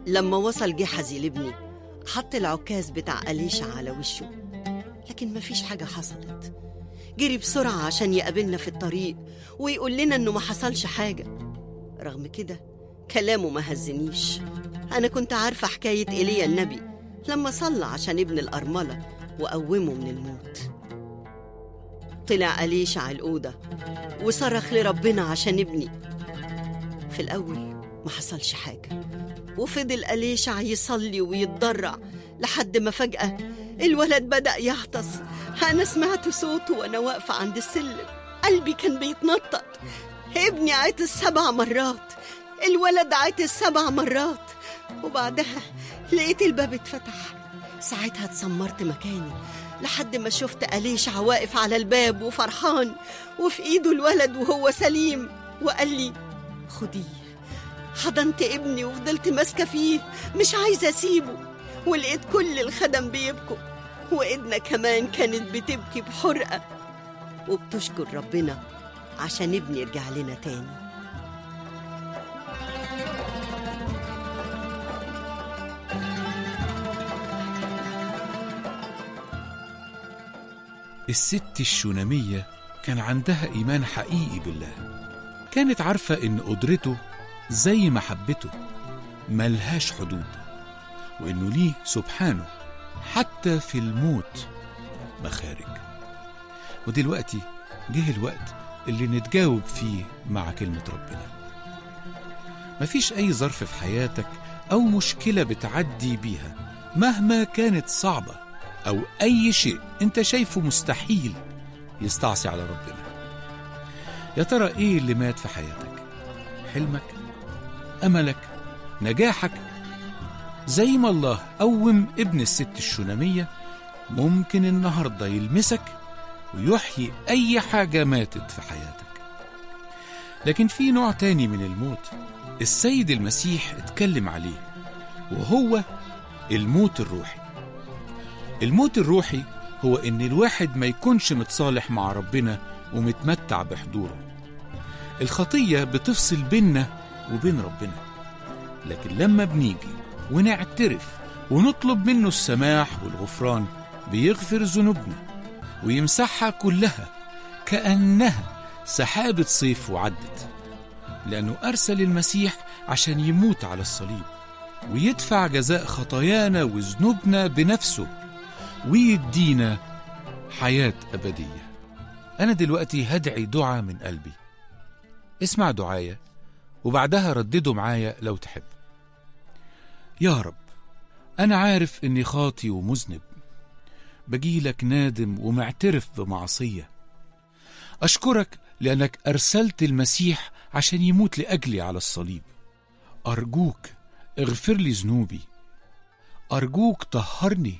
لما وصل جحزي لابني حط العكاز بتاع أليشع على وشه لكن مفيش حاجة حصلت جري بسرعة عشان يقابلنا في الطريق ويقول لنا إنه ما حصلش حاجة رغم كده كلامه ما هزنيش أنا كنت عارفة حكاية إيليا النبي لما صلى عشان ابن الأرملة وقومه من الموت طلع أليشع الأوضة وصرخ لربنا عشان ابني في الأول ما حصلش حاجة وفضل أليشع يصلي ويتضرع لحد ما فجأة الولد بدأ يعطس أنا سمعت صوته وأنا واقفة عند السلم قلبي كان بيتنطط ابني عطس سبع مرات الولد عطس سبع مرات وبعدها لقيت الباب اتفتح ساعتها اتسمرت مكاني لحد ما شفت أليشع واقف على الباب وفرحان وفي ايده الولد وهو سليم وقال لي خديه حضنت ابني وفضلت ماسكة فيه مش عايزة أسيبه ولقيت كل الخدم بيبكوا وإيدنا كمان كانت بتبكي بحرقة وبتشكر ربنا عشان ابني يرجع لنا تاني الست الشونامية كان عندها إيمان حقيقي بالله كانت عارفة إن قدرته زي محبته ملهاش حدود وإنه ليه سبحانه حتى في الموت مخارج ودلوقتي جه الوقت اللي نتجاوب فيه مع كلمة ربنا مفيش أي ظرف في حياتك أو مشكلة بتعدي بيها مهما كانت صعبة أو أي شيء أنت شايفه مستحيل يستعصي على ربنا يا ترى إيه اللي مات في حياتك حلمك أملك نجاحك زي ما الله قوم ابن الست الشونامية ممكن النهاردة يلمسك ويحيي أي حاجة ماتت في حياتك لكن في نوع تاني من الموت السيد المسيح اتكلم عليه وهو الموت الروحي الموت الروحي هو ان الواحد ما يكونش متصالح مع ربنا ومتمتع بحضوره الخطية بتفصل بيننا وبين ربنا لكن لما بنيجي ونعترف ونطلب منه السماح والغفران بيغفر ذنوبنا ويمسحها كلها كأنها سحابة صيف وعدت لأنه أرسل المسيح عشان يموت على الصليب ويدفع جزاء خطايانا وذنوبنا بنفسه ويدينا حياة أبدية أنا دلوقتي هدعي دعاء من قلبي اسمع دعايا وبعدها ردده معايا لو تحب يا رب أنا عارف إني خاطي ومذنب بجيلك نادم ومعترف بمعصية أشكرك لأنك أرسلت المسيح عشان يموت لأجلي على الصليب أرجوك اغفر لي ذنوبي أرجوك طهرني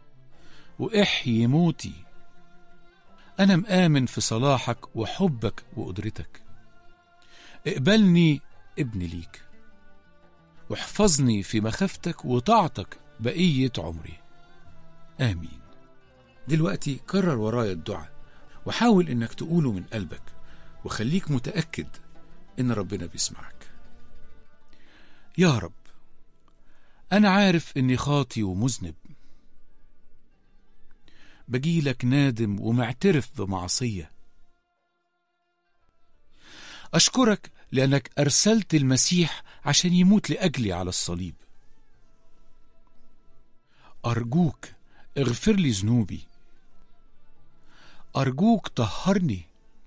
وإحيي موتي أنا مآمن في صلاحك وحبك وقدرتك اقبلني ابن ليك واحفظني في مخافتك وطاعتك بقية عمري آمين دلوقتي كرر ورايا الدعاء وحاول إنك تقوله من قلبك وخليك متأكد إن ربنا بيسمعك يا رب أنا عارف إني خاطي ومذنب بجيلك نادم ومعترف بمعصية أشكرك لأنك أرسلت المسيح عشان يموت لأجلي على الصليب أرجوك اغفر لي ذنوبي أرجوك طهرني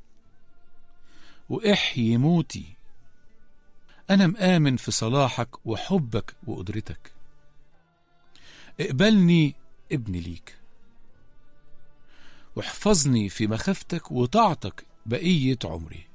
وإحيي موتي أنا مآمن في صلاحك وحبك وقدرتك اقبلني ابن ليك واحفظني في مخافتك وطاعتك بقية عمري